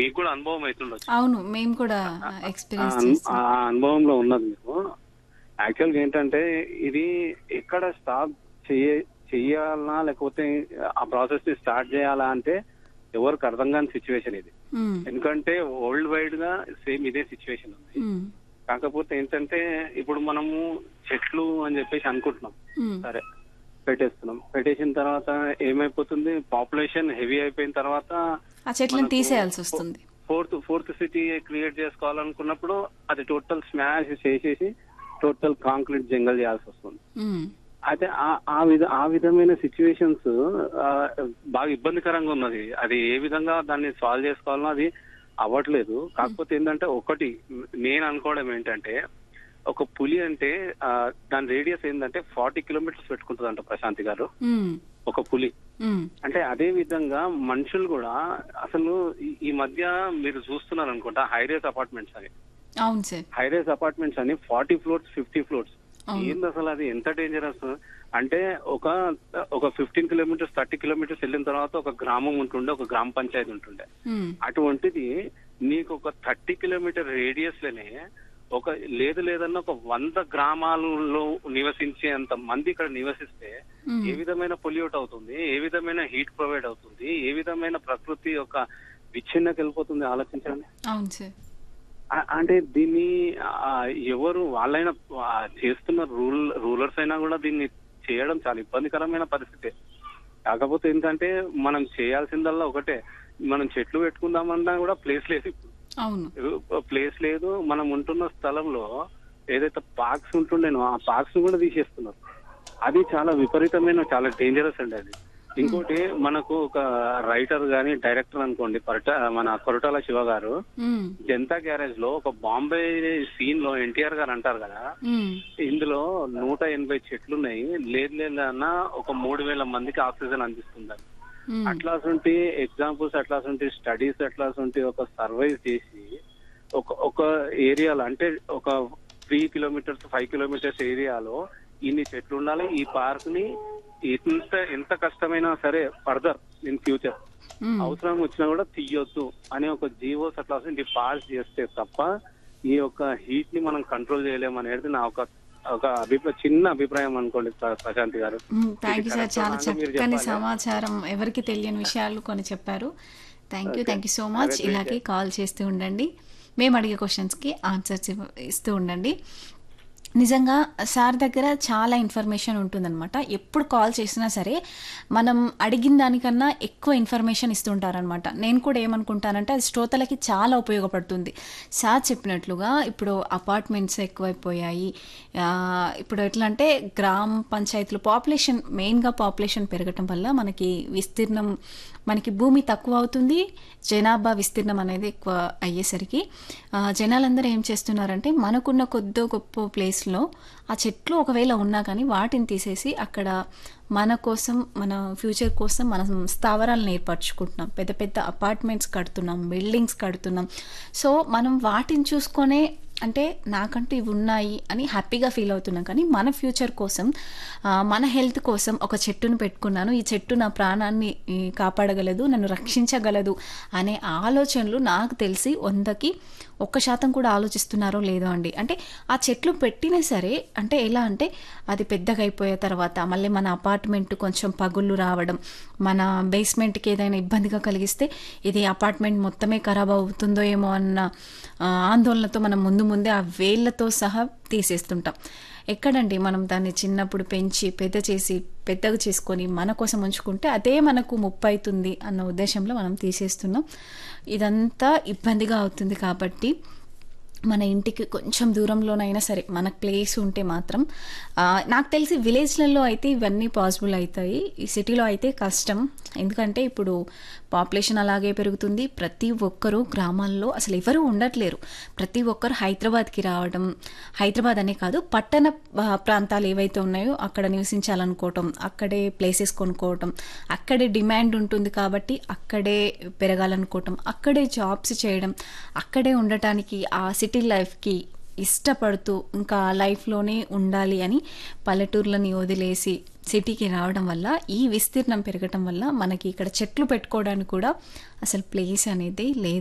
మీకు కూడా అనుభవం అవుతుండొచ్చు అవును మేము కూడా ఆ ఎక్స్పీరియన్స్ అను- చేస్తాం ఆ అనుభవంలో ఉన్నది మీకు యాక్చువల్గా ఏంటంటే ఇది ఎక్కడ స్టాప్ చేయ చెయ్యాలనా లేకపోతే ఆ ప్రాసెస్ ని స్టార్ట్ చేయాలా అంటే ఎవరికి అర్థం కాని సిచ్యువేషన్ ఇది ఉమ్, ఎందుకంటే వరల్డ్ వైడ్ గా సేమ్ ఇదే సిచ్యువేషన్ ఉంది ఉమ్, కాకపోతే ఏంటంటే ఇప్పుడు మనము చెట్లు అని చెప్పేసి అనుకుంటున్నాం ఉమ్, సరే పెట్టేస్తున్నాం పెట్టేసిన తర్వాత ఏమైపోతుంది పాపులేషన్ హెవీ అయిపోయిన తర్వాత ఆ చెట్లను మనకు తీసేయాల్సి వస్తుంది ఫోర్త్ ఫోర్త్ సిటీ క్రియేట్ చేసుకోవాలనుకున్నప్పుడు అది టోటల్ స్మాష్ చేసేసి టోటల్ కాంక్రీట్ జంగల్ చేయాల్సి వస్తుంది ఉమ్, అయితే ఆ- ఆ విధ ఆ విధమైన సిచ్యువేషన్స్ బాగా ఇబ్బందికరంగా ఉన్నది అది ఏ విధంగా దాన్ని సాల్వ్ చేసుకోవాలనో అది అవ్వట్లేదు కాకపోతే ఏంటంటే ఒకటి నేను అనుకోవడం ఏంటంటే ఒక పులి అంటే ఆ, దాని రేడియస్ ఏంటంటే ఫార్టీ కిలోమీటర్స్ పెట్టుకుంటుందంట ప్రశాంతి గారు ఉమ్, ఒక పులి ఉమ్, అంటే అదే విధంగా మనుషులు కూడా అసలు ఈ- ఈ మధ్య మీరు చూస్తున్నారు అనుకుంటా హైరేస్ అపార్ట్మెంట్స్ అని అవును సార్ హైరేస్ అపార్ట్మెంట్స్ అని ఫార్టీ ఫ్లోర్స్ ఫిఫ్టీ ఫ్లోర్స్ అవును. ఏంది అసలు అది ఎంత డేంజరస్ అంటే ఒక ఒక ఫిఫ్టీన్ కిలోమీటర్స్ థర్టీ కిలోమీటర్స్ వెళ్ళిన తర్వాత ఒక గ్రామం ఉంటుండే ఒక గ్రామ పంచాయతీ ఉంటుండే ఉమ్, అటువంటిది నీకు ఒక థర్టీ కిలోమీటర్ రేడియస్ లోనే ఒక లేదు లేదన్న ఒక వంద గ్రామాలలో నివసించే అంత మంది ఇక్కడ నివసిస్తే ఉమ్, ఏ విధమైన పొల్యూట్ అవుతుంది ఏ విధమైన హీట్ ప్రొవైడ్ అవుతుంది ఏ విధమైన ప్రకృతి యొక్క విచ్ఛిన్నకి వెళ్ళిపోతుంది ఆలోచించండి అవును సార్ ఆ- అంటే దీన్ని ఆ, ఎవరు వాళ్ళైనా ఆ, చేస్తున్న రూల్ రూలర్స్ అయినా కూడా దీన్ని చేయడం చాలా ఇబ్బందికరమైన పరిస్థితి కాకపోతే ఏంటంటే మనం చేయాల్సిందల్లా ఒకటే మనం చెట్లు పెట్టుకుందామన్నా కూడా ప్లేస్ లేదు ఇప్పుడు అవును ప్లేస్ లేదు మనం ఉంటున్న స్థలంలో ఏదైతే పార్క్స్ ఉంటుండేనో ఆ పార్క్స్ కూడా తీసేస్తున్నారు అది చాలా విపరీతమైన చాలా డేంజరస్ అండి అది ఇంకోటి మనకు ఒక రైటర్ గాని డైరెక్టర్ అనుకోండి పరట మన కొరటాల శివ గారు ఉమ్, జనతా గ్యారేజ్ లో ఒక బాంబే సీన్ లో ఎన్టీఆర్ గారు అంటారు కదా ఉమ్, ఇందులో నూట ఎనభై చెట్లు ఉన్నాయి లేదు లేదన్నా ఒక మూడు వేల మందికి ఆక్సిజన్ అందిస్తుందని ఉమ్, అట్లాంటి ఎగ్జాంపుల్స్ అట్లాంటి స్టడీస్ అట్లాంటి ఒక సర్వైవ్ చేసి ఒక ఒక ఏరియాలో అంటే ఒక త్రీ కిలోమీటర్స్ ఫైవ్ కిలోమీటర్స్ ఏరియాలో ఇన్ని చెట్లు ఉండాలి ఈ పార్క్ ని ఎంత ఎంత కష్టమైనా సరే ఫర్దర్ ఇన్ ఫ్యూచర్ ఉమ్, అవసరం వచ్చినా కూడా తీయొద్దు అనే ఒక జీవోస్ అట్లా పాస్ చేస్తే తప్ప ఈ యొక్క హీట్ ని మనం కంట్రోల్ చేయలేము అనేది నా ఒక ఒక అభిప్రాయం చిన్న అభిప్రాయం అనుకోండి ప్ర- ప్రశాంత్ గారు థ్యాంక్ యూ సార్ correct చాలా ఆ? మీరు చక్కని చెప్పాలి. సమాచారం ఎవరికి తెలియని విషయాలు కొన్ని చెప్పారు thank you thank you so much Have a great ఇలాగే కాల్ చేస్తూ ఉండండి మేము అడిగే క్వశ్చన్స్కి ఆన్సర్స్ ఇస్తూ ఉండండి నిజంగా సార్ దగ్గర చాలా ఇన్ఫర్మేషన్ ఉంటుందన్నమాట ఎప్పుడు కాల్ చేసినా సరే మనం అడిగిన దానికన్నా ఎక్కువ ఇన్ఫర్మేషన్ ఇస్తుంటారనమాట నేను కూడా ఏమనుకుంటానంటే అది శ్రోతలకి చాలా ఉపయోగపడుతుంది సార్ చెప్పినట్లుగా ఇప్పుడు అపార్ట్మెంట్స్ ఎక్కువైపోయాయి ఆ, ఇప్పుడు ఎట్లా అంటే గ్రామ పంచాయతీలు పాపులేషన్ మెయిన్గా పాపులేషన్ పెరగటం వల్ల మనకి విస్తీర్ణం మనకి భూమి తక్కువ అవుతుంది జనాభా విస్తీర్ణం అనేది ఎక్కువ అయ్యేసరికి ఆ, జనాలందరూ ఏం చేస్తున్నారంటే మనకున్న కొద్దో గొప్ప ప్లేస్లో ఆ చెట్లు ఒకవేళ ఉన్నా కానీ వాటిని తీసేసి అక్కడ మన కోసం మన ఫ్యూచర్ కోసం మనం స్థావరాలను ఏర్పరచుకుంటున్నాం పెద్ద పెద్ద అపార్ట్మెంట్స్ కడుతున్నాం బిల్డింగ్స్ కడుతున్నాం సో మనం వాటిని చూసుకొనే అంటే నాకంటూ ఇవి ఉన్నాయి అని హ్యాపీగా ఫీల్ అవుతున్నాం కానీ మన ఫ్యూచర్ కోసం ఆ, మన హెల్త్ కోసం ఒక చెట్టును పెట్టుకున్నాను ఈ చెట్టు నా ప్రాణాన్ని ఈ, కాపాడగలదు నన్ను రక్షించగలదు అనే ఆలోచనలు నాకు తెలిసి వందకి ఒక్క శాతం కూడా ఆలోచిస్తున్నారో లేదో అండి అంటే ఆ చెట్లు పెట్టినా సరే అంటే ఎలా అంటే అది పెద్దగా అయిపోయే తర్వాత మళ్ళీ మన అపార్ట్మెంట్ కొంచెం పగుళ్ళు రావడం మన బేస్మెంట్కి ఏదైనా ఇబ్బందిగా కలిగిస్తే ఇది అపార్ట్మెంట్ మొత్తమే ఖరాబ్ అవుతుందో ఏమో అన్న ఆ, ఆందోళనతో మనం ముందు ముందే ఆ వేళ్ళతో సహా తీసేస్తుంటాం ఎక్కడండి మనం దాన్ని చిన్నప్పుడు పెంచి పెద్ద చేసి పెద్దగా చేసుకొని మన కోసం ఉంచుకుంటే అదే మనకు ముప్పు అవుతుంది అన్న ఉద్దేశంలో మనం తీసేస్తున్నాం ఇదంతా ఇబ్బందిగా అవుతుంది కాబట్టి మన ఇంటికి కొంచెం దూరంలోనైనా సరే మనకు ప్లేస్ ఉంటే మాత్రం ఆ, నాకు తెలిసి విలేజ్లలో అయితే ఇవన్నీ పాసిబుల్ అవుతాయి ఈ సిటీలో అయితే కష్టం ఎందుకంటే ఇప్పుడు పాపులేషన్ అలాగే పెరుగుతుంది ప్రతి ఒక్కరూ గ్రామాల్లో అసలు ఎవరు ఉండట్లేరు ప్రతి ఒక్కరు హైదరాబాద్కి రావడం హైదరాబాద్ అనే కాదు పట్టణ ఆ, ప్రాంతాలు ఏవైతే ఉన్నాయో అక్కడ నివసించాలనుకోవటం అక్కడే ప్లేసెస్ కొనుక్కోవటం అక్కడే డిమాండ్ ఉంటుంది కాబట్టి అక్కడే పెరగాలనుకోవటం అక్కడే జాబ్స్ చేయడం అక్కడే ఉండటానికి ఆ సిటీ లైఫ్కి ఇష్టపడుతూ ఇంకా లైఫ్లోనే ఉండాలి అని పల్లెటూర్లని వదిలేసి సిటీకి రావడం వల్ల ఈ విస్తీర్ణం పెరగటం వల్ల మనకి ఇక్కడ చెట్లు పెట్టుకోవడానికి కూడా అసలు ప్లేస్ అనేది లేదు